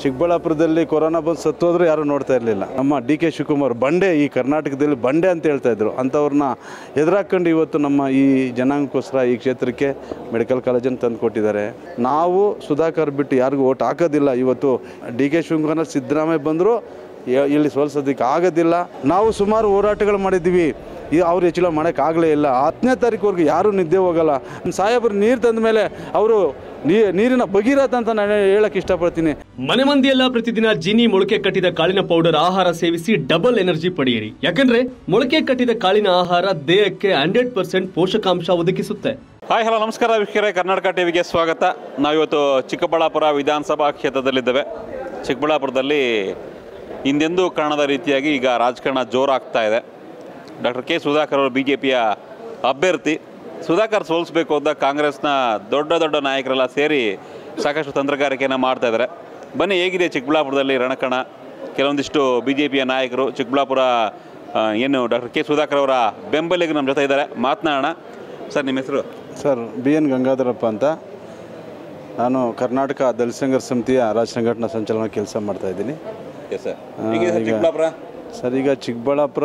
ಚಿಕ್ಕಬಳ್ಳಾಪುರದಲ್ಲಿ ಕೊರೋನಾ ಬಂದು ಸತ್ತೋದ್ರು ಯಾರು ನೋಡ್ತಾ ಇರಲಿಲ್ಲ ನಮ್ಮ ಡಿ ಕೆ ಶಿವಕುಮಾರ್ ಬಂಡೆ ಈ ಕರ್ನಾಟಕದಲ್ಲಿ ಬಂಡೆ ಅಂತ ಹೇಳ್ತಾ ಇದ್ರು ಅಂಥವ್ರನ್ನ ಎದುರಾಕೊಂಡು ಇವತ್ತು ನಮ್ಮ ಈ ಜನಾಂಗಕ್ಕೋಸ್ಕರ ಈ ಕ್ಷೇತ್ರಕ್ಕೆ ಮೆಡಿಕಲ್ ಕಾಲೇಜನ್ನು ತಂದು ಕೊಟ್ಟಿದ್ದಾರೆ ನಾವು ಸುಧಾಕರ್ ಬಿಟ್ಟು ಯಾರಿಗೂ ಓಟ್ ಹಾಕೋದಿಲ್ಲ ಇವತ್ತು ಡಿ ಕೆ ಶಿವಕುಮಾರ್ ಸಿದ್ದರಾಮಯ್ಯ ಬಂದರು ಇಲ್ಲಿ ಸೋಲ್ಸೋದಕ್ಕೆ ಆಗೋದಿಲ್ಲ ನಾವು ಸುಮಾರು ಹೋರಾಟಗಳು ಮಾಡಿದ್ದೀವಿ ಈ ಅವ್ರು ಹೆಚ್ಚಿನ ಮಾಡೋಕ್ಕಾಗಲೇ ಇಲ್ಲ ಹತ್ತನೇ ತಾರೀಕುವರೆಗೂ ಯಾರೂ ನಿದ್ದೆ ಹೋಗಲ್ಲ ಸಾಹೇಬರು ನೀರು ತಂದ ಮೇಲೆ ಅವರು ನೀರಿನ ಭಗೀರಥ ಅಂತ ನಾನು ಹೇಳಕ್ಕೆ ಇಷ್ಟಪಡ್ತೀನಿ ಮನೆ ಮಂದಿಯೆಲ್ಲ ಪ್ರತಿದಿನ ಜೀನಿ ಮೊಳಕೆ ಕಟ್ಟಿದ ಕಾಳಿನ ಪೌಡರ್ ಆಹಾರ ಸೇವಿಸಿ ಡಬಲ್ ಎನರ್ಜಿ ಪಡೆಯಿರಿ ಯಾಕಂದ್ರೆ ಮೊಳಕೆ ಕಟ್ಟಿದ ಕಾಳಿನ ಆಹಾರ ದೇಹಕ್ಕೆ ಹಂಡ್ರೆಡ್ ಪರ್ಸೆಂಟ್ ಪೋಷಕಾಂಶ ಒದಗಿಸುತ್ತೆ ಹಾಯ್ ಹಲೋ ನಮಸ್ಕಾರ ವೀಕ್ಷಕರೇ ಕರ್ನಾಟಕ ಟಿವಿಗೆ ಸ್ವಾಗತ ನಾವಿವತ್ತು ಚಿಕ್ಕಬಳ್ಳಾಪುರ ವಿಧಾನಸಭಾ ಕ್ಷೇತ್ರದಲ್ಲಿದ್ದೇವೆ ಚಿಕ್ಕಬಳ್ಳಾಪುರದಲ್ಲಿ ಹಿಂದೆಂದೂ ಕಾಣದ ರೀತಿಯಾಗಿ ಈಗ ರಾಜಕಾರಣ ಜೋರಾಗ್ತಾ ಇದೆ ಡಾಕ್ಟರ್ ಕೆ ಸುಧಾಕರ್ ಅವರು ಬಿ ಜೆ ಪಿಯ ಅಭ್ಯರ್ಥಿ ಸುಧಾಕರ್ ಸೋಲಿಸಬೇಕು ಅಂತ ಕಾಂಗ್ರೆಸ್ನ ದೊಡ್ಡ ದೊಡ್ಡ ನಾಯಕರೆಲ್ಲ ಸೇರಿ ಸಾಕಷ್ಟು ತಂತ್ರಗಾರಿಕೆಯನ್ನು ಮಾಡ್ತಾ ಇದ್ದಾರೆ ಬನ್ನಿ ಹೇಗಿದೆ ಚಿಕ್ಕಬಳ್ಳಾಪುರದಲ್ಲಿ ರಣಕಣ ಕೆಲವೊಂದಿಷ್ಟು ಬಿ ಜೆ ಪಿಯ ನಾಯಕರು ಚಿಕ್ಕಬಳ್ಳಾಪುರ ಆ, ಏನು ಡಾಕ್ಟರ್ ಕೆ ಸುಧಾಕರ್ ಅವರ ಬೆಂಬಲಿಗರು ನಮ್ಮ ಜೊತೆ ಇದ್ದಾರೆ ಮಾತನಾಡೋಣ ಸರ್ ನಿಮ್ಮ ಹೆಸರು ಸರ್ ಬಿ ಎನ್ ಗಂಗಾಧರಪ್ಪ ಅಂತ ನಾನು ಕರ್ನಾಟಕ ದಲಿತ ಸಂಘರ್ಷ ಸಮಿತಿಯ ರಾಜ್ಯ ಸಂಘಟನಾ ಸಂಚಾಲನ ಕೆಲಸ ಮಾಡ್ತಾಯಿದ್ದೀನಿ ಎಸ್ ಸರ್ ಹೇಗಿದೆ ಸರ್ ಚಿಕ್ಕಬಳ್ಳಾಪುರ ಸರ್ ಈಗ ಚಿಕ್ಕಬಳ್ಳಾಪುರ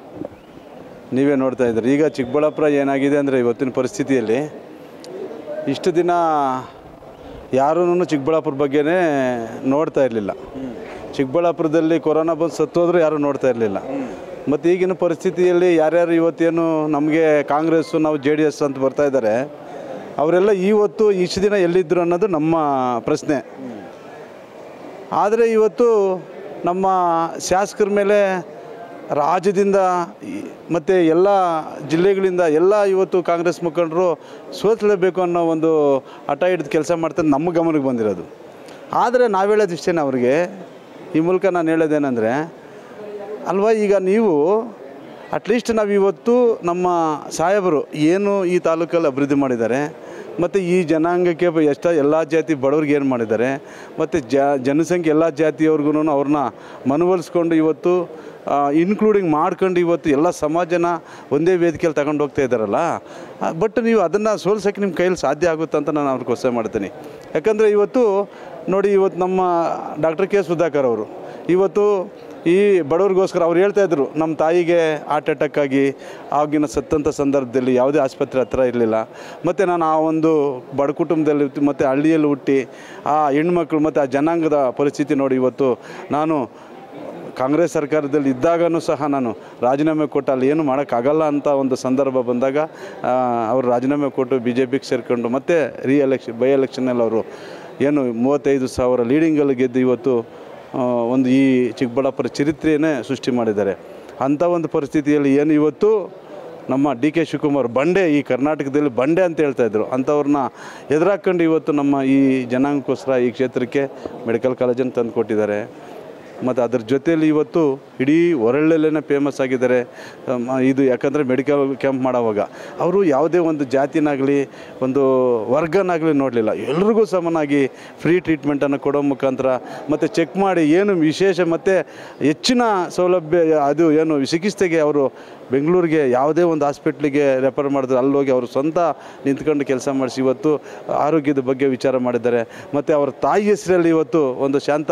ನೀವೇ ನೋಡ್ತಾ ಇದ್ದೀರಿ ಈಗ ಚಿಕ್ಕಬಳ್ಳಾಪುರ ಏನಾಗಿದೆ ಅಂದರೆ ಇವತ್ತಿನ ಪರಿಸ್ಥಿತಿಯಲ್ಲಿ ಇಷ್ಟು ದಿನ ಯಾರೂ ಚಿಕ್ಕಬಳ್ಳಾಪುರ ಬಗ್ಗೆನೇ ನೋಡ್ತಾ ಇರಲಿಲ್ಲ ಚಿಕ್ಕಬಳ್ಳಾಪುರದಲ್ಲಿ ಕೊರೋನಾ ಬಂದು ಸತ್ತೋದ್ರು ಯಾರೂ ನೋಡ್ತಾ ಇರಲಿಲ್ಲ ಮತ್ತು ಈಗಿನ ಪರಿಸ್ಥಿತಿಯಲ್ಲಿ ಯಾರ್ಯಾರು ಇವತ್ತೇನು ನಮಗೆ ಕಾಂಗ್ರೆಸ್ಸು ನಾವು ಜೆ ಡಿ ಎಸ್ ಅಂತ ಬರ್ತಾ ಇದ್ದಾರೆ ಅವರೆಲ್ಲ ಇವತ್ತು ಇಷ್ಟು ದಿನ ಎಲ್ಲಿದ್ದರು ಅನ್ನೋದು ನಮ್ಮ ಪ್ರಶ್ನೆ ಆದರೆ ಇವತ್ತು ನಮ್ಮ ಶಾಸಕರ ಮೇಲೆ ರಾಜ್ಯದಿಂದ ಮತ್ತು ಎಲ್ಲ ಜಿಲ್ಲೆಗಳಿಂದ ಎಲ್ಲ ಇವತ್ತು ಕಾಂಗ್ರೆಸ್ ಮುಖಂಡರು ಸೋತಲೇಬೇಕು ಅನ್ನೋ ಒಂದು ಹಠ ಹಿಡಿದು ಕೆಲಸ ಮಾಡ್ತಾರೆ ನಮ್ಮ ಗಮನಕ್ಕೆ ಬಂದಿರೋದು ಆದರೆ ನಾವು ಹೇಳೋದು ಇಷ್ಟೇನೆ ಅವ್ರಿಗೆ ಈ ಮೂಲಕ ನಾನು ಹೇಳೋದೇನೆಂದರೆ ಅಲ್ವಾ ಈಗ ನೀವು ಅಟ್ಲೀಸ್ಟ್ ನಾವು ಇವತ್ತು ನಮ್ಮ ಸಾಹೇಬರು ಏನು ಈ ತಾಲೂಕಲ್ಲಿ ಅಭಿವೃದ್ಧಿ ಮಾಡಿದ್ದಾರೆ ಮತ್ತು ಈ ಜನಾಂಗಕ್ಕೆ ಬ- ಎಷ್ಟ ಎಲ್ಲ ಜಾತಿ ಬಡವ್ರಿಗೆ ಏನು ಮಾಡಿದ್ದಾರೆ ಮತ್ತು ಜ ಜನಸಂಖ್ಯೆ ಎಲ್ಲ ಜಾತಿಯವ್ರಿಗೂ ಅವ್ರನ್ನ ಮನವೊಲಿಸ್ಕೊಂಡು ಇವತ್ತು ಇನ್ಕ್ಲೂಡಿಂಗ್ ಮಾಡ್ಕೊಂಡು ಇವತ್ತು ಎಲ್ಲ ಸಮಾಜನ ಒಂದೇ ವೇದಿಕೆಯಲ್ಲಿ ತಗೊಂಡು ಹೋಗ್ತಾ ಇದ್ದಾರಲ್ಲ ಬಟ್ ನೀವು ಅದನ್ನು ಸೋಲ್ಸೋಕ್ಕೆ ನಿಮ್ಮ ಕೈಯಲ್ಲಿ ಸಾಧ್ಯ ಆಗುತ್ತೆ ಅಂತ ನಾನು ಅವ್ರಿಗೆ ಕ್ವಶನ್ ಮಾಡ್ತೀನಿ ಯಾಕಂದರೆ ಇವತ್ತು ನೋಡಿ ಇವತ್ತು ನಮ್ಮ ಡಾಕ್ಟರ್ ಕೆ ಸುಧಾಕರ್ ಅವರು ಇವತ್ತು ಈ ಬಡವ್ರಿಗೋಸ್ಕರ ಅವ್ರು ಹೇಳ್ತಾ ಇದ್ರು ನಮ್ಮ ತಾಯಿಗೆ ಹಾರ್ಟ್ ಅಟ್ಯಾಕ್ ಆಗಿ ಆಗಿನ ಸತ್ತಂಥ ಸಂದರ್ಭದಲ್ಲಿ ಯಾವುದೇ ಆಸ್ಪತ್ರೆ ಹತ್ರ ಇರಲಿಲ್ಲ ಮತ್ತು ನಾನು ಆ ಒಂದು ಬಡ ಕುಟುಂಬದಲ್ಲಿ ಹುಟ್ಟಿ ಮತ್ತು ಹಳ್ಳಿಯಲ್ಲಿ ಹುಟ್ಟಿ ಆ ಹೆಣ್ಮಕ್ಳು ಮತ್ತು ಆ ಜನಾಂಗದ ಪರಿಸ್ಥಿತಿ ನೋಡಿ ಇವತ್ತು ನಾನು ಕಾಂಗ್ರೆಸ್ ಸರ್ಕಾರದಲ್ಲಿ ಇದ್ದಾಗನೂ ಸಹ ನಾನು ರಾಜೀನಾಮೆ ಕೊಟ್ಟು ಅಲ್ಲಿ ಏನು ಮಾಡೋಕ್ಕಾಗಲ್ಲ ಅಂತ ಒಂದು ಸಂದರ್ಭ ಬಂದಾಗ ಆ, ಅವರು ರಾಜೀನಾಮೆ ಕೊಟ್ಟು ಬಿ ಜೆ ಪಿಗೆ ಸೇರ್ಕೊಂಡು ಮತ್ತೆ ರೀ ಎಲೆಕ್ಷನ್ ಬೈ ಎಲೆಕ್ಷನಲ್ಲಿ ಅವರು ಏನು ಮೂವತ್ತೈದು ಸಾವಿರ ಲೀಡಿಂಗಲ್ಲಿ ಗೆದ್ದು ಇವತ್ತು ಆ, ಒಂದು ಈ ಚಿಕ್ಕಬಳ್ಳಾಪುರ ಚರಿತ್ರೆಯನ್ನೇ ಸೃಷ್ಟಿ ಮಾಡಿದ್ದಾರೆ ಅಂಥ ಒಂದು ಪರಿಸ್ಥಿತಿಯಲ್ಲಿ ಏನು ಇವತ್ತು ನಮ್ಮ ಡಿ ಕೆ ಶಿವಕುಮಾರ್ ಬಂಡೆ ಈ ಕರ್ನಾಟಕದಲ್ಲಿ ಬಂಡೆ ಅಂತ ಹೇಳ್ತಾ ಇದ್ರು ಅಂಥವ್ರನ್ನ ಎದುರಾಕೊಂಡು ಇವತ್ತು ನಮ್ಮ ಈ ಜನಾಂಗಕ್ಕೋಸ್ಕರ ಈ ಕ್ಷೇತ್ರಕ್ಕೆ ಮೆಡಿಕಲ್ ಕಾಲೇಜನ್ನು ತಂದು ಕೊಟ್ಟಿದ್ದಾರೆ ಮತ್ತು ಅದ್ರ ಜೊತೆಯಲ್ಲಿ ಇವತ್ತು ಇಡೀ ಹೊರಳಲ್ಲೇ ಫೇಮಸ್ ಆಗಿದ್ದಾರೆ ಅಮ್, ಇದು ಯಾಕಂದರೆ ಮೆಡಿಕಲ್ ಕ್ಯಾಂಪ್ ಮಾಡೋವಾಗ ಅವರು ಯಾವುದೇ ಒಂದು ಜಾತಿನಾಗಲಿ ಒಂದು ವರ್ಗನಾಗಲಿ ನೋಡಲಿಲ್ಲ ಎಲ್ರಿಗೂ ಸಮನಾಗಿ ಫ್ರೀ ಟ್ರೀಟ್ಮೆಂಟನ್ನು ಕೊಡೋ ಮುಖಾಂತರ ಮತ್ತು ಚೆಕ್ ಮಾಡಿ ಏನು ವಿಶೇಷ ಮತ್ತು ಹೆಚ್ಚಿನ ಸೌಲಭ್ಯ ಅದು ಏನು ಚಿಕಿತ್ಸೆಗೆ ಅವರು ಬೆಂಗಳೂರಿಗೆ ಯಾವುದೇ ಒಂದು ಹಾಸ್ಪಿಟ್ಲಿಗೆ ರೆಫರ್ ಮಾಡಿದ್ರು ಅಲ್ಲಿ ಹೋಗಿ ಅವರು ಸ್ವಂತ ನಿಂತ್ಕೊಂಡು ಕೆಲಸ ಮಾಡಿಸಿ ಇವತ್ತು ಆರೋಗ್ಯದ ಬಗ್ಗೆ ವಿಚಾರ ಮಾಡಿದ್ದಾರೆ ಮತ್ತು ಅವರ ತಾಯಿ ಹೆಸರಲ್ಲಿ ಇವತ್ತು ಒಂದು ಶಾಂತ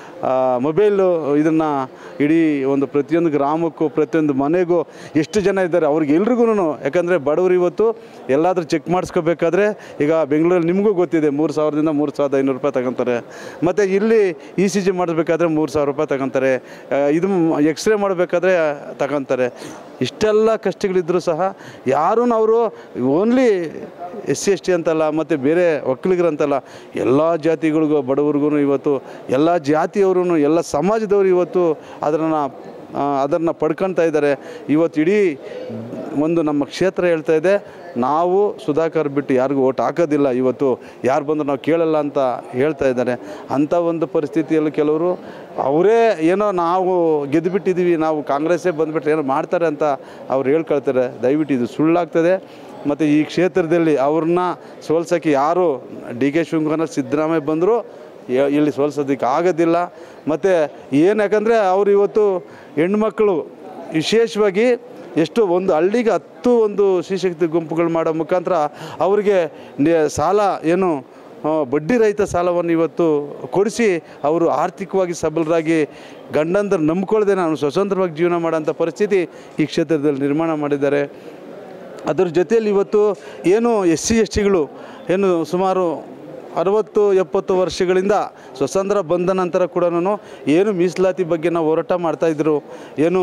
ಮೊಬೈಲು ಇದನ್ನು ಇಡೀ ಒಂದು ಪ್ರತಿಯೊಂದು ಗ್ರಾಮಕ್ಕೂ ಪ್ರತಿಯೊಂದು ಮನೆಗೂ ಎಷ್ಟು ಜನ ಇದ್ದಾರೆ ಅವ್ರಿಗೆ ಎಲ್ರಿಗೂ ಯಾಕಂದರೆ ಬಡವರು ಇವತ್ತು ಎಲ್ಲಾದರೂ ಚೆಕ್ ಮಾಡಿಸ್ಕೋಬೇಕಾದ್ರೆ ಈಗ ಬೆಂಗಳೂರಲ್ಲಿ ನಿಮಗೂ ಗೊತ್ತಿದೆ ಮೂರು ಸಾವಿರದಿಂದ ಮೂರು ಸಾವಿರದ ಐನೂರು ರೂಪಾಯಿ ತಗೊತಾರೆ ಮತ್ತು ಇಲ್ಲಿ ಇ ಸಿ ಜಿ ಮಾಡಬೇಕಾದ್ರೆ ಮೂರು ಸಾವಿರ ರೂಪಾಯಿ ತಗೊತಾರೆ ಆ, ಇದು ಎಕ್ಸ್ರೇ ಮಾಡಬೇಕಾದ್ರೆ ತಗೊತಾರೆ ಇಷ್ಟೆಲ್ಲ ಕಷ್ಟಗಳಿದ್ದರೂ ಸಹ ಯಾರೂ ಅವರು only S C S T ಅಂತಲ್ಲ ಮತ್ತು ಬೇರೆ ಒಕ್ಕಲಿಗರಂತಲ್ಲ ಎಲ್ಲ ಜಾತಿಗಳಿಗೂ ಬಡವ್ರಿಗೂ ಇವತ್ತು ಎಲ್ಲ ಜಾತಿಯವರು ಎಲ್ಲ ಸಮಾಜದವರು ಇವತ್ತು ಅದನ್ನು ಅದನ್ನು ಪಡ್ಕೊಳ್ತಾ ಇದ್ದಾರೆ ಇವತ್ತು ಇಡೀ ಒಂದು ನಮ್ಮ ಕ್ಷೇತ್ರ ಹೇಳ್ತಾ ಇದೆ ನಾವು ಸುಧಾಕರ್ ಬಿಟ್ಟು ಯಾರಿಗೂ ಓಟ್ ಹಾಕೋದಿಲ್ಲ ಇವತ್ತು ಯಾರು ಬಂದರೂ ನಾವು ಕೇಳಲ್ಲ ಅಂತ ಹೇಳ್ತಾ ಇದ್ದಾರೆ ಅಂಥ ಒಂದು ಪರಿಸ್ಥಿತಿಯಲ್ಲಿ ಕೆಲವರು ಅವರೇ ಏನೋ ನಾವು ಗೆದ್ದುಬಿಟ್ಟಿದ್ದೀವಿ ನಾವು ಕಾಂಗ್ರೆಸ್ಸೇ ಬಂದುಬಿಟ್ರೆ ಏನೋ ಮಾಡ್ತಾರೆ ಅಂತ ಅವ್ರು ಹೇಳ್ಕೊಳ್ತಾರೆ ದಯವಿಟ್ಟು ಇದು ಸುಳ್ಳಾಗ್ತದೆ ಮತ್ತು ಈ ಕ್ಷೇತ್ರದಲ್ಲಿ ಅವ್ರನ್ನ ಸೋಲ್ಸೋಕ್ಕೆ ಯಾರು ಡಿ ಕೆ ಶಿವಕುಮಾರ್ ಸಿದ್ದರಾಮಯ್ಯ ಬಂದರೂ ಯ- ಇಲ್ಲಿ ಸೋಲ್ಸೋದಕ್ಕೆ ಆಗೋದಿಲ್ಲ ಮತ್ತು ಏನು ಯಾಕಂದರೆ ಅವರು ಇವತ್ತು ಹೆಣ್ಮಕ್ಳು ವಿಶೇಷವಾಗಿ ಎಷ್ಟು ಒಂದು ಹಳ್ಳಿಗೆ ಹತ್ತು ಒಂದು ಶ್ರೀಶಕ್ತಿ ಗುಂಪುಗಳು ಮಾಡೋ ಮುಖಾಂತರ ಅವರಿಗೆ ನೆ- ಸಾಲ ಏನು ಆ, ಬಡ್ಡಿ ರಹಿತ ಸಾಲವನ್ನು ಇವತ್ತು ಕೊಡಿಸಿ ಅವರು ಆರ್ಥಿಕವಾಗಿ ಸಬಲರಾಗಿ ಗಂಡಂದ್ರ ನಂಬ್ಕೊಳ್ಳದೆ ನಾನು ಸ್ವತಂತ್ರವಾಗಿ ಜೀವನ ಮಾಡೋಂಥ ಪರಿಸ್ಥಿತಿ ಈ ಕ್ಷೇತ್ರದಲ್ಲಿ ನಿರ್ಮಾಣ ಮಾಡಿದ್ದಾರೆ ಅದರ ಜೊತೆಯಲ್ಲಿ ಇವತ್ತು ಏನು ಎಸ್ ಸಿ ಎಸ್ ಟಿಗಳು ಏನು ಸುಮಾರು ಅರವತ್ತು ಎಪ್ಪತ್ತು ವರ್ಷಗಳಿಂದ ಸ್ವತಂತ್ರ ಬಂದ ನಂತರ ಕೂಡ ಏನು ಮೀಸಲಾತಿ ಬಗ್ಗೆ ನಾವು ಹೋರಾಟ ಮಾಡ್ತಾಯಿದ್ರು ಏನು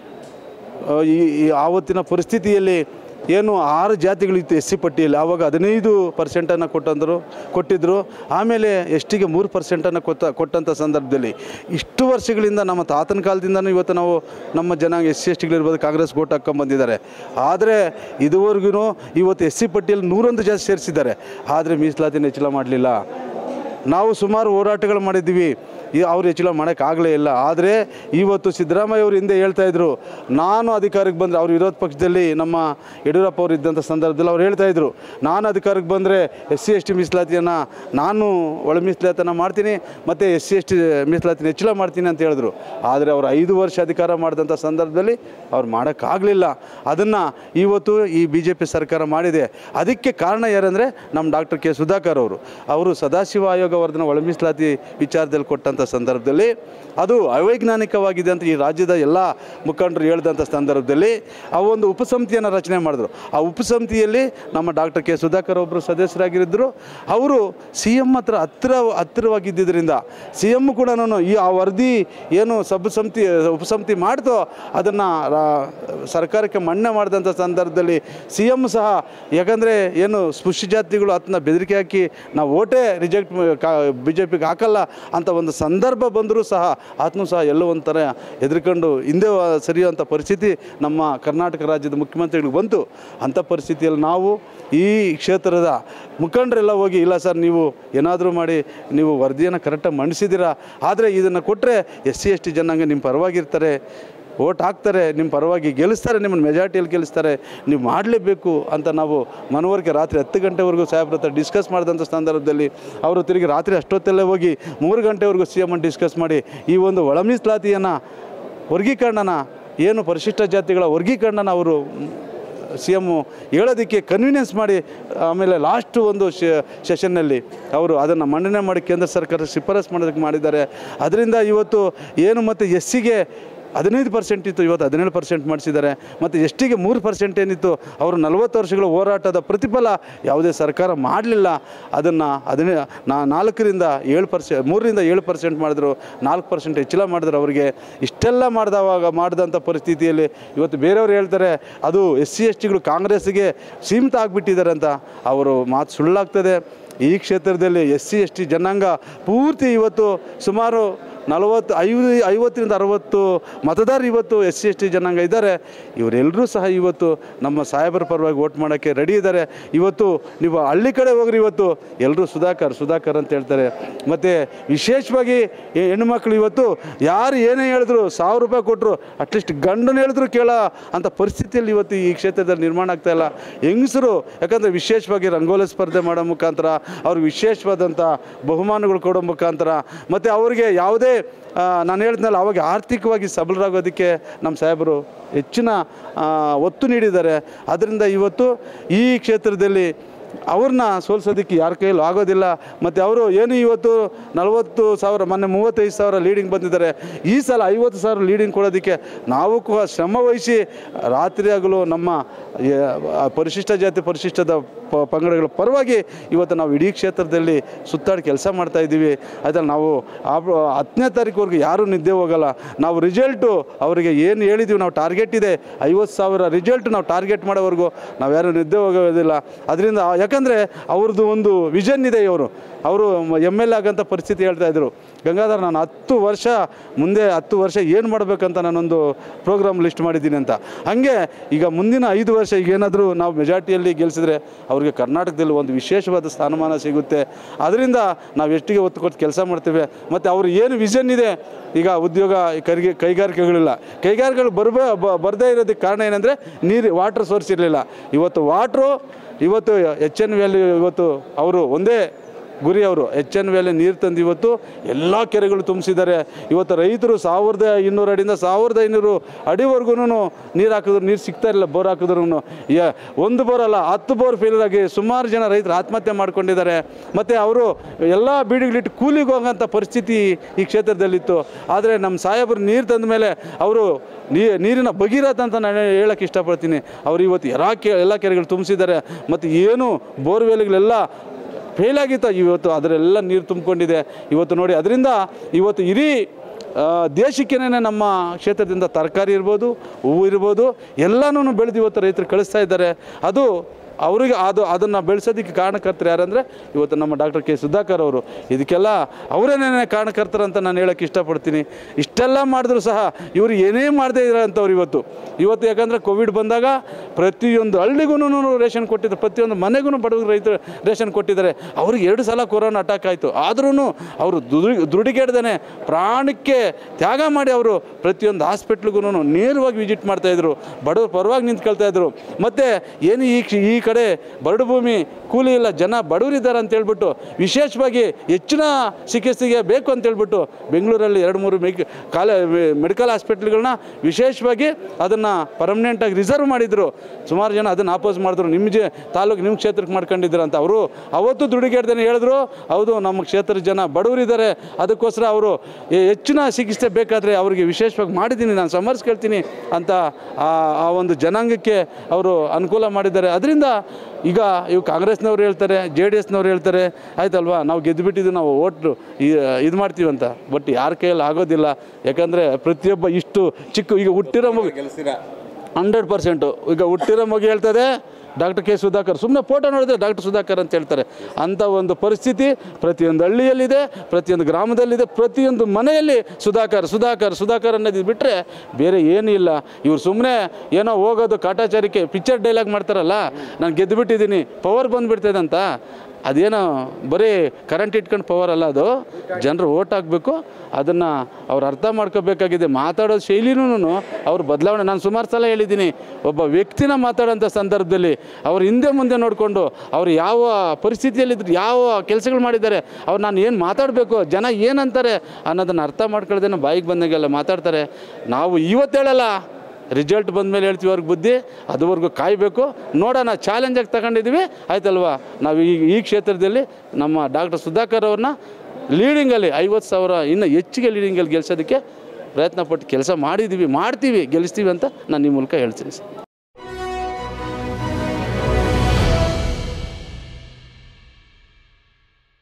ಆ, ಈ ಈ ಆವತ್ತಿನ ಪರಿಸ್ಥಿತಿಯಲ್ಲಿ ಏನು ಆರು ಜಾತಿಗಳಿತ್ತು ಎಸ್ ಸಿ ಪಟ್ಟಿಯಲ್ಲಿ ಆವಾಗ ಹದಿನೈದು ಪರ್ಸೆಂಟನ್ನು ಕೊಟ್ಟಂದರು ಕೊಟ್ಟಿದ್ದರು ಆಮೇಲೆ ಎಸ್ ಟಿಗೆ ಮೂರು ಪರ್ಸೆಂಟನ್ನು ಕೊತ್ತ ಕೊಟ್ಟಂಥ ಸಂದರ್ಭದಲ್ಲಿ ಇಷ್ಟು ವರ್ಷಗಳಿಂದ ನಮ್ಮ ತಾತನ ಕಾಲದಿಂದನೂ ಇವತ್ತು ನಾವು ನಮ್ಮ ಜನಾಂಗ ಎಸ್ ಸಿ ಎಸ್ ಟಿಗಳಿರ್ಬೋದು ಕಾಂಗ್ರೆಸ್ ಓಟ್ ಹಾಕ್ಕೊಂಬಂದಿದ್ದಾರೆ ಆದರೆ ಇದುವರೆಗೂ ಇವತ್ತು ಎಸ್ ಸಿ ಪಟ್ಟಿಯಲ್ಲಿ ನೂರೊಂದು ಜಾಸ್ತಿ ಸೇರಿಸಿದ್ದಾರೆ ಆದರೆ ಮೀಸಲಾತಿನ ಹೆಚ್ಚಳ ಮಾಡಲಿಲ್ಲ ನಾವು ಸುಮಾರು ಹೋರಾಟಗಳು ಮಾಡಿದ್ದೀವಿ ಈ ಅವ್ರು ಹೆಚ್ಚಳ ಮಾಡೋಕ್ಕಾಗಲೇ ಇಲ್ಲ ಆದರೆ ಇವತ್ತು ಸಿದ್ದರಾಮಯ್ಯ ಅವರು ಹಿಂದೆ ಹೇಳ್ತಾ ಇದ್ರು ನಾನು ಅಧಿಕಾರಕ್ಕೆ ಬಂದರೆ ಅವ್ರು ವಿರೋಧ ಪಕ್ಷದಲ್ಲಿ ನಮ್ಮ ಯಡಿಯೂರಪ್ಪ ಅವರು ಇದ್ದಂಥ ಸಂದರ್ಭದಲ್ಲಿ ಅವ್ರು ಹೇಳ್ತಾ ಇದ್ರು ನಾನು ಅಧಿಕಾರಕ್ಕೆ ಬಂದರೆ ಎಸ್ ಸಿ ಎಸ್ ಟಿ ಮೀಸಲಾತಿಯನ್ನು ನಾನು ಒಳ ಮೀಸಲಾತಿಯನ್ನು ಮಾಡ್ತೀನಿ ಮತ್ತು ಎಸ್ ಸಿ ಎಸ್ ಟಿ ಮೀಸಲಾತಿನ ಹೆಚ್ಚಳ ಮಾಡ್ತೀನಿ ಅಂತ ಹೇಳಿದ್ರು ಆದರೆ ಅವರು ಐದು ವರ್ಷ ಅಧಿಕಾರ ಮಾಡಿದಂಥ ಸಂದರ್ಭದಲ್ಲಿ ಅವ್ರು ಮಾಡೋಕ್ಕಾಗಲಿಲ್ಲ ಅದನ್ನು ಇವತ್ತು ಈ ಬಿ ಜೆ ಪಿ ಸರ್ಕಾರ ಮಾಡಿದೆ ಅದಕ್ಕೆ ಕಾರಣ ಯಾರಂದರೆ ನಮ್ಮ ಡಾಕ್ಟರ್ ಕೆ ಸುಧಾಕರ್ ಅವರು ಅವರು ಸದಾಶಿವ ಆಯೋಗ ವರದಿನ ಒಳ ಮೀಸಲಾತಿ ವಿಚಾರದಲ್ಲಿ ಕೊಟ್ಟಂಥ ಸಂದರ್ಭದಲ್ಲಿ ಅದು ಅವೈಜ್ಞಾನಿಕವಾಗಿದೆ ಅಂತ ಈ ರಾಜ್ಯದ ಎಲ್ಲ ಮುಖಂಡರು ಹೇಳಿದಂಥ ಸಂದರ್ಭದಲ್ಲಿ ಆ ಒಂದು ಉಪಸಮಿತಿಯನ್ನು ರಚನೆ ಮಾಡಿದ್ರು ಆ ಉಪಸಮಿತಿಯಲ್ಲಿ ನಮ್ಮ ಡಾಕ್ಟರ್ ಕೆ ಸುಧಾಕರ್ ಒಬ್ಬರು ಸದಸ್ಯರಾಗಿದ್ದರು ಅವರು ಸಿ ಎಮ್ ಹತ್ರ ಹತ್ತಿರ ಹತ್ತಿರವಾಗಿದ್ದರಿಂದ ಸಿ ಎಮ್ ಕೂಡ ಈ ಆ ವರದಿ ಏನು ಸಬ್ ಸಮಿತಿ ಉಪಸಮಿತಿ ಮಾಡ್ತೋ ಅದನ್ನು ಸರ್ಕಾರಕ್ಕೆ ಮನ್ನಣೆ ಮಾಡಿದಂಥ ಸಂದರ್ಭದಲ್ಲಿ ಸಿ ಎಮ್ ಸಹ ಯಾಕಂದರೆ ಏನು ಸ್ಪೃಶ್ಯ ಜಾತಿಗಳು ಅದನ್ನ ಬೆದರಿಕೆ ಹಾಕಿ ನಾವು ಓಟೇ ರಿಜೆಕ್ಟ್ ಬಿ ಜೆ ಪಿಗೆ ಹಾಕಲ್ಲ ಅಂತ ಒಂದು ಸಂದರ್ಭ ಬಂದರೂ ಸಹ ಆತನೂ ಸಹ ಎಲ್ಲೋ ಒಂಥರ ಹೆದರ್ಕೊಂಡು ಹಿಂದೆ ವ- ಸರಿಯುವಂಥ ಪರಿಸ್ಥಿತಿ ನಮ್ಮ ಕರ್ನಾಟಕ ರಾಜ್ಯದ ಮುಖ್ಯಮಂತ್ರಿಗಳಿಗೆ ಬಂತು ಅಂಥ ಪರಿಸ್ಥಿತಿಯಲ್ಲಿ ನಾವು ಈ ಕ್ಷೇತ್ರದ ಮುಖಂಡರೆಲ್ಲ ಹೋಗಿ ಇಲ್ಲ ಸರ್ ನೀವು ಏನಾದರೂ ಮಾಡಿ ನೀವು ವರದಿಯನ್ನು ಕರೆಕ್ಟಾಗಿ ಮಂಡಿಸಿದ್ದೀರಾ ಆದರೆ ಇದನ್ನು ಕೊಟ್ಟರೆ ಎಸ್ ಸಿ ಎಸ್ ಟಿ ಜನಾಂಗ ನಿಮ್ಮ ಪರವಾಗಿರ್ತಾರೆ ಓಟ್ ಹಾಕ್ತಾರೆ ನಿಮ್ಮ ಪರವಾಗಿ ಗೆಲ್ಲಿಸ್ತಾರೆ ನಿಮ್ಮನ್ನು ಮೆಜಾರಿಟಿಯಲ್ಲಿ ಗೆಲ್ಲಿಸ್ತಾರೆ ನೀವು ಮಾಡಲೇಬೇಕು ಅಂತ ನಾವು ಮನವರಿಕೆ ರಾತ್ರಿ ಹತ್ತು ಗಂಟೆವರೆಗೂ ಸಾಹೇಬ್ರ ಹತ್ರ ಡಿಸ್ಕಸ್ ಮಾಡಿದಂಥ ಸಂದರ್ಭದಲ್ಲಿ ಅವರು ತಿರುಗಿ ರಾತ್ರಿ ಅಷ್ಟೊತ್ತಲ್ಲೇ ಹೋಗಿ ಮೂರು ಗಂಟೆವರೆಗೂ ಸಿ ಎಮ್ ಡಿಸ್ಕಸ್ ಮಾಡಿ ಈ ಒಂದು ಒಳ ಮೀಸಲಾತಿಯನ್ನು ವರ್ಗೀಕರಣನ ಏನು ಪರಿಶಿಷ್ಟ ಜಾತಿಗಳ ವರ್ಗೀಕರಣನ ಅವರು ಸಿ ಎಮ್ಮು ಹೇಳೋದಕ್ಕೆ ಕನ್ವಿನೆನ್ಸ್ ಮಾಡಿ ಆಮೇಲೆ ಲಾಸ್ಟ್ ಒಂದು ಸೆಷನ್ನಲ್ಲಿ ಅವರು ಅದನ್ನು ಮನ್ನಣೆ ಮಾಡಿ ಕೇಂದ್ರ ಸರ್ಕಾರ ಶಿಫಾರಸ್ ಮಾಡೋದಕ್ಕೆ ಮಾಡಿದ್ದಾರೆ ಅದರಿಂದ ಇವತ್ತು ಏನು ಮತ್ತು ಎಸ್ಸಿಗೆ ಹದಿನೈದು ಪರ್ಸೆಂಟ್ ಇತ್ತು ಇವತ್ತು ಹದಿನೇಳು ಪರ್ಸೆಂಟ್ ಮಾಡಿಸಿದ್ದಾರೆ ಮತ್ತು ಎಸ್ ಟಿಗೆ ಮೂರು ಪರ್ಸೆಂಟ್ ಏನಿತ್ತು ಅವರು ನಲವತ್ತು ವರ್ಷಗಳ ಹೋರಾಟದ ಪ್ರತಿಫಲ ಯಾವುದೇ ಸರ್ಕಾರ ಮಾಡಲಿಲ್ಲ ಅದನ್ನು ಹದಿನೇ ನಾ ನಾಲ್ಕರಿಂದ ಏಳು ಪರ್ಸೆ ಮೂರರಿಂದ ಏಳು ಪರ್ಸೆಂಟ್ ಮಾಡಿದ್ರು ನಾಲ್ಕು ಪರ್ಸೆಂಟ್ ಹೆಚ್ಚಳ ಮಾಡಿದ್ರು ಅವರಿಗೆ ಇಷ್ಟೆಲ್ಲ ಮಾಡಿದವಾಗ ಮಾಡಿದಂಥ ಪರಿಸ್ಥಿತಿಯಲ್ಲಿ ಇವತ್ತು ಬೇರೆಯವರು ಹೇಳ್ತಾರೆ ಅದು ಎಸ್ ಸಿ ಎಸ್ ಟಿಗಳು ಕಾಂಗ್ರೆಸ್ಸಿಗೆ ಸೀಮಿತ ಆಗಿಬಿಟ್ಟಿದ್ದಾರೆ ಅಂತ ಅವರು ಮಾತು ಸುಳ್ಳಾಗ್ತದೆ ಈ ಕ್ಷೇತ್ರದಲ್ಲಿ ಎಸ್ ಸಿ ಎಸ್ ಟಿ ಜನಾಂಗ ಪೂರ್ತಿ ಇವತ್ತು ಸುಮಾರು ನಲವತ್ತು ಐವ ಐವತ್ತರಿಂದ ಅರವತ್ತು ಮತದಾರರು ಇವತ್ತು ಎಸ್ ಸಿ ಎಸ್ ಟಿ ಜನಾಂಗ ಇದ್ದಾರೆ ಇವರೆಲ್ಲರೂ ಸಹ ಇವತ್ತು ನಮ್ಮ ಸಾಹೇಬರ ಪರವಾಗಿ ವೋಟ್ ಮಾಡೋಕ್ಕೆ ರೆಡಿ ಇದ್ದಾರೆ ಇವತ್ತು ನೀವು ಹಳ್ಳಿ ಕಡೆ ಹೋಗ್ರಿ ಇವತ್ತು ಎಲ್ಲರೂ ಸುಧಾಕರ್ ಸುಧಾಕರ್ ಅಂತ ಹೇಳ್ತಾರೆ ಮತ್ತು ವಿಶೇಷವಾಗಿ ಈ ಹೆಣ್ಮಕ್ಳು ಇವತ್ತು ಯಾರು ಏನೇ ಹೇಳಿದ್ರು ಸಾವಿರ ರೂಪಾಯಿ ಕೊಟ್ಟರು ಅಟ್ಲೀಸ್ಟ್ ಗಂಡನ ಹೇಳಿದ್ರು ಕೇಳೋ ಅಂಥ ಪರಿಸ್ಥಿತಿಯಲ್ಲಿ ಇವತ್ತು ಈ ಕ್ಷೇತ್ರದಲ್ಲಿ ನಿರ್ಮಾಣ ಆಗ್ತಾ ಇಲ್ಲ ಹೆಂಗಸರು ಯಾಕಂದರೆ ವಿಶೇಷವಾಗಿ ರಂಗೋಲಿ ಸ್ಪರ್ಧೆ ಮಾಡೋ ಮುಖಾಂತರ ಅವ್ರಿಗೆ ವಿಶೇಷವಾದಂಥ ಬಹುಮಾನಗಳು ಕೊಡೋ ಮುಖಾಂತರ ಮತ್ತು ಅವರಿಗೆ ಯಾವುದೇ ಆ, ನಾನು ಹೇಳಿದ್ನಲ್ಲ ಅವಾಗ ಆರ್ಥಿಕವಾಗಿ ಸಬಲರಾಗೋದಕ್ಕೆ ನಮ್ಮ ಸಾಹೇಬರು ಹೆಚ್ಚಿನ ಆ, ಒತ್ತು ನೀಡಿದ್ದಾರೆ ಅದರಿಂದ ಇವತ್ತು ಈ ಕ್ಷೇತ್ರದಲ್ಲಿ ಅವ್ರನ್ನ ಸೋಲ್ಸೋದಕ್ಕೆ ಯಾರ ಕೈಯಲ್ಲೂ ಆಗೋದಿಲ್ಲ ಮತ್ತು ಅವರು ಏನು ಇವತ್ತು ನಲವತ್ತು ಸಾವಿರ ಮೊನ್ನೆ ಮೂವತ್ತೈದು ಸಾವಿರ ಲೀಡಿಂಗ್ ಬಂದಿದ್ದಾರೆ ಈ ಸಲ ಐವತ್ತು ಸಾವಿರ ಲೀಡಿಂಗ್ ಕೊಡೋದಕ್ಕೆ ನಾವು ಕೂಡ ಶ್ರಮ ವಹಿಸಿ ರಾತ್ರಿ ಹಗಲು ನಮ್ಮ ಏ, ಆ ಪರಿಶಿಷ್ಟ ಜಾತಿ ಪರಿಶಿಷ್ಟದ ಪ- ಪಂಗಡಗಳ ಪರವಾಗಿ ಇವತ್ತು ನಾವು ಇಡೀ ಕ್ಷೇತ್ರದಲ್ಲಿ ಸುತ್ತಾಡಿ ಕೆಲಸ ಮಾಡ್ತಾ ಇದ್ದೀವಿ ಅದ್ರಲ್ಲಿ ನಾವು ಆ ಹತ್ತನೇ ತಾರೀಕುವರೆಗೂ ಯಾರೂ ನಿದ್ದೆ ಹೋಗಲ್ಲ ನಾವು ರಿಸಲ್ಟು ಅವರಿಗೆ ಏನು ಹೇಳಿದ್ದೀವಿ ನಾವು ಟಾರ್ಗೆಟ್ ಇದೆ ಐವತ್ತು ಸಾವಿರ ರಿಸಲ್ಟ್ ನಾವು ಟಾರ್ಗೆಟ್ ಮಾಡೋವರೆಗೂ ನಾವು ಯಾರೂ ನಿದ್ದೆ ಹೋಗೋದಿಲ್ಲ ಅದರಿಂದ ಯಾಕಂದರೆ ಅವ್ರದ್ದು ಒಂದು ವಿಷನ್ ಇದೆ ಇವರು ಅವರು ಎಮ್ ಎಲ್ ಎ ಆಗಂಥ ಪರಿಸ್ಥಿತಿ ಹೇಳ್ತಾ ಇದ್ರು ಗಂಗಾಧರ್ ನಾನು ಹತ್ತು ವರ್ಷ ಮುಂದೆ ಹತ್ತು ವರ್ಷ ಏನು ಮಾಡಬೇಕಂತ ನಾನೊಂದು ಪ್ರೋಗ್ರಾಮ್ ಲಿಸ್ಟ್ ಮಾಡಿದ್ದೀನಿ ಅಂತ ಹಾಗೆ ಈಗ ಮುಂದಿನ ಐದು ವರ್ಷ ಈಗ ಏನಾದರೂ ನಾವು ಮೆಜಾರಿಟಿಯಲ್ಲಿ ಗೆಲ್ಲಿಸಿದ್ರೆ ಅವ್ರಿಗೆ ಕರ್ನಾಟಕದಲ್ಲಿ ಒಂದು ವಿಶೇಷವಾದ ಸ್ಥಾನಮಾನ ಸಿಗುತ್ತೆ ಅದರಿಂದ ನಾವು ಎಷ್ಟಿಗೆ ಒತ್ತು ಕೊಟ್ಟು ಕೆಲಸ ಮಾಡ್ತೇವೆ ಮತ್ತು ಅವ್ರು ಏನು ವಿಷನ್ ಇದೆ ಈಗ ಉದ್ಯೋಗ ಕೈಗೆ ಕೈಗಾರಿಕೆಗಳಿಲ್ಲ ಕೈಗಾರಿಕೆಗಳು ಬರಬೇ ಬರದೇ ಇರೋದಕ್ಕೆ ಕಾರಣ ಏನಂದರೆ ನೀರು ವಾಟ್ರ್ ಸೋರ್ಸ್ ಇರಲಿಲ್ಲ ಇವತ್ತು ವಾಟ್ರು ಇವತ್ತು ಎಚ್ ಎನ್ ವ್ಯಾಲಿ ಇವತ್ತು ಅವರು ಒಂದೇ ಗುರಿ ಅವರು ಎಚ್ ಎನ್ ವೇಲೆ ನೀರು ತಂದು ಇವತ್ತು ಎಲ್ಲ ಕೆರೆಗಳು ತುಂಬಿಸಿದ್ದಾರೆ ಇವತ್ತು ರೈತರು ಸಾವಿರದ ಇನ್ನೂರು ಅಡಿಯಿಂದ ಸಾವಿರದ ಐನೂರು ಅಡಿವರೆಗೂ ನೀರು ಹಾಕಿದ್ರು ನೀರು ಸಿಗ್ತಾ ಇರಲಿಲ್ಲ ಬೋರ್ ಹಾಕಿದ್ರು ಯ ಒಂದು ಬೋರ್ ಅಲ್ಲ ಹತ್ತು ಬೋರ್ ಫೇಲ್ಯೂರ್ ಆಗಿ ಸುಮಾರು ಜನ ರೈತರು ಆತ್ಮಹತ್ಯೆ ಮಾಡ್ಕೊಂಡಿದ್ದಾರೆ ಮತ್ತು ಅವರು ಎಲ್ಲ ಬೀಡಿಗಳಿಟ್ಟು ಕೂಲಿಗೆ ಹೋಗೋಂಥ ಪರಿಸ್ಥಿತಿ ಈ ಕ್ಷೇತ್ರದಲ್ಲಿತ್ತು ಆದರೆ ನಮ್ಮ ಸಾಹೇಬರು ನೀರು ತಂದ ಮೇಲೆ ಅವರು ನೀ ನೀರಿನ ಭಗೀರಥ ಅಂತ ನಾನು ಹೇಳಕ್ಕೆ ಇಷ್ಟಪಡ್ತೀನಿ ಅವರು ಇವತ್ತು ಎಲ್ಲ ಕೆ ಎಲ್ಲ ಕೆರೆಗಳು ತುಂಬಿಸಿದ್ದಾರೆ ಮತ್ತು ಏನು ಬೋರ್ವೆಲ್ಗಳೆಲ್ಲ ಫೇಲ್ ಆಗಿತ್ತು ಇವತ್ತು ಅದರೆಲ್ಲ ನೀರು ತುಂಬಿಕೊಂಡಿದೆ ಇವತ್ತು ನೋಡಿ ಅದರಿಂದ ಇವತ್ತು ಇಡೀ ಆ, ದೇಶಕ್ಕೇನೆ ನಮ್ಮ ಕ್ಷೇತ್ರದಿಂದ ತರಕಾರಿ ಇರ್ಬೋದು ಹೂವು ಇರ್ಬೋದು ಎಲ್ಲನೂ ಬೆಳೆದು ಇವತ್ತು ರೈತರು ಕಳಿಸ್ತಾ ಇದ್ದಾರೆ ಅದು ಅವರಿಗೆ ಅದು ಅದನ್ನು ಬೆಳೆಸೋದಕ್ಕೆ ಕಾರಣಕರ್ತರು ಯಾರಂದರೆ ಇವತ್ತು ನಮ್ಮ ಡಾಕ್ಟರ್ ಕೆ ಸುಧಾಕರ್ ಅವರು ಇದಕ್ಕೆಲ್ಲ ಅವರೇನೇ ಕಾರಣಕರ್ತರು ಅಂತ ನಾನು ಹೇಳೋಕ್ಕೆ ಇಷ್ಟಪಡ್ತೀನಿ ಇಷ್ಟೆಲ್ಲ ಮಾಡಿದ್ರು ಸಹ ಇವರು ಏನೇ ಮಾಡದೇ ಇರೋಂಥವ್ರು ಇವತ್ತು ಇವತ್ತು ಯಾಕಂದರೆ ಕೋವಿಡ್ ಬಂದಾಗ ಪ್ರತಿಯೊಂದು ಹಳ್ಳಿಗೂ ರೇಷನ್ ಕೊಟ್ಟಿದ್ದಾರೆ ಪ್ರತಿಯೊಂದು ಮನೆಗೂ ಬಡವರು ರೈತರು ರೇಷನ್ ಕೊಟ್ಟಿದ್ದಾರೆ ಅವ್ರಿಗೆ ಎರಡು ಸಲ ಕೊರೋನಾ ಅಟ್ಯಾಕ್ ಆಯಿತು ಆದ್ರೂ ಅವರು ದುಡಿ ದುಡಿಗೆಡ್ದೇ ಪ್ರಾಣಕ್ಕೆ ತ್ಯಾಗ ಮಾಡಿ ಅವರು ಪ್ರತಿಯೊಂದು ಹಾಸ್ಪಿಟ್ಲಿಗೂ ನೇರವಾಗಿ ವಿಸಿಟ್ ಮಾಡ್ತಾಯಿದ್ರು ಬಡವ್ರ ಪರವಾಗಿ ನಿಂತ್ಕೊಳ್ತಾ ಇದ್ರು ಮತ್ತು ಏನು ಈ ಕ್ಷ- ಈ ಕಡೆ ಬರಡು ಭೂಮಿ ಕೂಲಿ ಇಲ್ಲ ಜನ ಬಡವರಿದ್ದಾರೆ ಅಂತ ಹೇಳ್ಬಿಟ್ಟು ವಿಶೇಷವಾಗಿ ಹೆಚ್ಚಿನ ಚಿಕಿತ್ಸೆಗೆ ಬೇಕು ಅಂತ ಹೇಳ್ಬಿಟ್ಟು ಬೆಂಗಳೂರಲ್ಲಿ ಎರಡು ಮೂರು ಮೆಕ್ ಕಾಲ ಮೆಡಿಕಲ್ ಹಾಸ್ಪಿಟ್ಲ್ಗಳನ್ನ ವಿಶೇಷವಾಗಿ ಅದನ್ನು ಪರ್ಮನೆಂಟಾಗಿ ರಿಸರ್ವ್ ಮಾಡಿದರು ಸುಮಾರು ಜನ ಅದನ್ನು ಆಪೋಸ್ ಮಾಡಿದ್ರು ನಿಮ್ಮ ಜೆ ತಾಲೂಕು ನಿಮ್ಮ ಕ್ಷೇತ್ರಕ್ಕೆ ಮಾಡ್ಕೊಂಡಿದ್ರು ಅಂತ ಅವರು ಅವತ್ತು ದುಡಿಗೆಡ್ದೇನೆ ಹೇಳಿದ್ರು ಹೌದು ನಮ್ಮ ಕ್ಷೇತ್ರದ ಜನ ಬಡವರಿದ್ದಾರೆ ಅದಕ್ಕೋಸ್ಕರ ಅವರು ಹೆ- ಹೆಚ್ಚಿನ ಚಿಕಿತ್ಸೆ ಬೇಕಾದರೆ ಅವರಿಗೆ ವಿಶೇಷವಾಗಿ ಮಾಡಿದ್ದೀನಿ ನಾನು ಸಮರ್ಸ್ಕೊಳ್ತೀನಿ ಅಂತ ಆ ಆ ಒಂದು ಜನಾಂಗಕ್ಕೆ ಅವರು ಅನುಕೂಲ ಮಾಡಿದ್ದಾರೆ ಅದರಿಂದ ಈಗ ಇವು ಕಾಂಗ್ರೆಸ್ನವ್ರು ಹೇಳ್ತಾರೆ ಜೆ ಡಿ ಎಸ್ನವ್ರು ಹೇಳ್ತಾರೆ ಆಯ್ತಲ್ವಾ ನಾವು ಗೆದ್ದುಬಿಟ್ಟಿದ್ದು ನಾವು ಓಟು ಇದು ಮಾಡ್ತೀವಿ ಅಂತ ಬಟ್ ಯಾರ ಕೈಯಲ್ಲಿ ಆಗೋದಿಲ್ಲ ಯಾಕಂದರೆ ಪ್ರತಿಯೊಬ್ಬ ಇಷ್ಟು ಚಿಕ್ಕ ಈಗ ಹುಟ್ಟಿರೋ ಮಗು ಹಂಡ್ರೆಡ್ ಪರ್ಸೆಂಟು ಈಗ ಹುಟ್ಟಿರೋ ಮಗು ಹೇಳ್ತದೆ ಡಾಕ್ಟರ್ ಕೆ ಸುಧಾಕರ್ ಸುಮ್ಮನೆ ಫೋಟೋ ನೋಡಿದ್ರೆ ಡಾಕ್ಟರ್ ಸುಧಾಕರ್ ಅಂತ ಹೇಳ್ತಾರೆ ಅಂಥ ಒಂದು ಪರಿಸ್ಥಿತಿ ಪ್ರತಿಯೊಂದು ಹಳ್ಳಿಯಲ್ಲಿದೆ ಪ್ರತಿಯೊಂದು ಗ್ರಾಮದಲ್ಲಿದೆ ಪ್ರತಿಯೊಂದು ಮನೆಯಲ್ಲಿ ಸುಧಾಕರ್ ಸುಧಾಕರ್ ಸುಧಾಕರ್ ಅನ್ನೋದು ಬಿಟ್ಟರೆ ಬೇರೆ ಏನೂ ಇಲ್ಲ ಇವ್ರು ಸುಮ್ಮನೆ ಏನೋ ಹೋಗೋದು ಕಾಟಾಚಾರಿಕೆ ಪಿಕ್ಚರ್ ಡೈಲಾಗ್ ಮಾಡ್ತಾರಲ್ಲ ನಾನು ಗೆದ್ದು ಬಿಟ್ಟಿದ್ದೀನಿ ಪವರ್ ಬಂದುಬಿಡ್ತದೆ ಅಂತ ಅದೇನೋ ಬರೀ ಕರೆಂಟ್ ಇಟ್ಕೊಂಡು ಪವರ್ ಅಲ್ಲ ಅದು ಜನರು ಓಟ್ ಹಾಕಬೇಕು ಅದನ್ನು ಅವ್ರು ಅರ್ಥ ಮಾಡ್ಕೋಬೇಕಾಗಿದೆ ಮಾತಾಡೋ ಶೈಲಿನೂ ಅವ್ರು ಬದಲಾವಣೆ ನಾನು ಸುಮಾರು ಸಲ ಹೇಳಿದ್ದೀನಿ ಒಬ್ಬ ವ್ಯಕ್ತಿನ ಮಾತಾಡೋಂಥ ಸಂದರ್ಭದಲ್ಲಿ ಅವ್ರು ಹಿಂದೆ ಮುಂದೆ ನೋಡಿಕೊಂಡು ಅವ್ರು ಯಾವ ಪರಿಸ್ಥಿತಿಯಲ್ಲಿದ್ರು ಯಾವ ಕೆಲಸಗಳು ಮಾಡಿದ್ದಾರೆ ಅವ್ರು ನಾನು ಏನು ಮಾತಾಡಬೇಕು ಜನ ಏನಂತಾರೆ ಅನ್ನೋದನ್ನು ಅರ್ಥ ಮಾಡ್ಕೊಳ್ದೇನೆ ಬಾಯಿಗೆ ಬಂದಾಗೆಲ್ಲ ಮಾತಾಡ್ತಾರೆ ನಾವು ಇವತ್ತು ಹೇಳಲ್ಲ ರಿಸಲ್ಟ್ ಬಂದಮೇಲೆ ಹೇಳ್ತೀವಿ ಅವ್ರಿಗೆ ಬುದ್ಧಿ ಅದುವರೆಗೂ ಕಾಯಬೇಕು ನೋಡೋಣ ಚಾಲೆಂಜಾಗಿ ತಗೊಂಡಿದ್ದೀವಿ ಆಯ್ತಲ್ವಾ ನಾವು ಈ ಈ ಕ್ಷೇತ್ರದಲ್ಲಿ ನಮ್ಮ ಡಾಕ್ಟರ್ ಸುಧಾಕರ್ ಅವ್ರನ್ನ ಲೀಡಿಂಗಲ್ಲಿ ಐವತ್ತು ಸಾವಿರ ಇನ್ನು ಹೆಚ್ಚಿಗೆ ಲೀಡಿಂಗಲ್ಲಿ ಗೆಲ್ಸೋದಕ್ಕೆ ಪ್ರಯತ್ನ ಪಟ್ಟು ಕೆಲಸ ಮಾಡಿದ್ದೀವಿ ಮಾಡ್ತೀವಿ ಗೆಲ್ಲಿಸ್ತೀವಿ ಅಂತ ನಾನು ಈ ಮೂಲಕ ಹೇಳ್ತೀನಿ ಸರ್